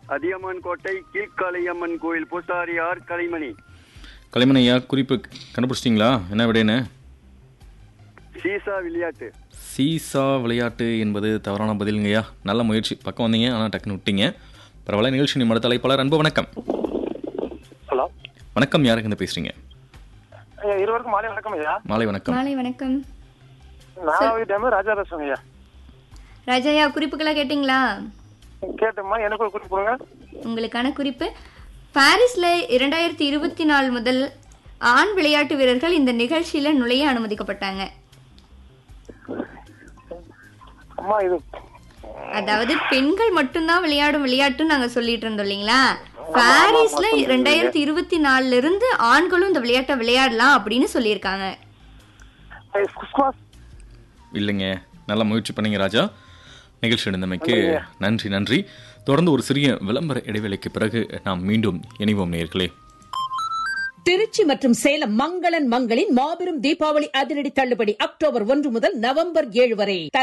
அதியமான் கோட்டை கீழ்காளியம்மன் கோயில் பூசாரி ஆர் கலைமணி கலைமணி ஐயா குறிப்பு கண்டுபிடிச்சிட்டிங்களா என்ன விடைன்னு சீசா விளையாட்டு சீசா விளையாட்டு என்பது தவறான பதிலுங்கய்யா நல்ல முயற்சி பக்கம் வந்தீங்க ஆனால் டக்குன்னு விட்டீங்க பரவாயில்ல நிகழ்ச்சி நிமிட தலைப்பாளர் அன்பு வணக்கம் ஹலோ வணக்கம் யாருக்கு இந்த பேசுறீங்க ஐயா இருவருக்கும் மாலை வணக்கம் ஐயா மாலை வணக்கம் மாலை வணக்கம் நாலாவது டைம் ராஜா பேசுறேங்க ஐயா ராஜாயா குறிப்புகளா கேட்டிங்களா கேட்டோம்மா எனக்கு ஒரு குறிப்பு கொடுங்க உங்களுக்கான குறிப்பு பாரிஸ்ல இரண்டாயிரத்தி இருபத்தி நாலு முதல் ஆண் விளையாட்டு வீரர்கள் இந்த நிகழ்ச்சியில நுழைய அனுமதிக்கப்பட்டாங்க அம்மா இது அதாவது பெண்கள் மட்டும்தான் விளையாடும் விளையாட்டுன்னு நாங்க சொல்லிட்டு இருந்தோம் இல்லைங்களா பாரிஸ்ல ரெண்டாயிரத்தி இருபத்தி நாலுல இருந்து ஆண்களும் இந்த விளையாட்டை விளையாடலாம் அப்படின்னு சொல்லியிருக்காங்க ஐ, கிறிஸ்துமஸ் இல்லைங்க நல்ல முயற்சி பண்ணீங்க ராஜா நிகழ்ச்சி நடந்தமைக்கு நன்றி நன்றி தொடர்ந்து ஒரு சிறிய விளம்பர இடைவேளைக்கு பிறகு நாம் மீண்டும் இணைவோம் நேர்களே திருச்சி மற்றும் சேலம் மங்களன் மங்களின் மாபெரும் தீபாவளி அதிரடி தள்ளுபடி அக்டோபர் ஒன்று முதல் நவம்பர் ஏழு வரை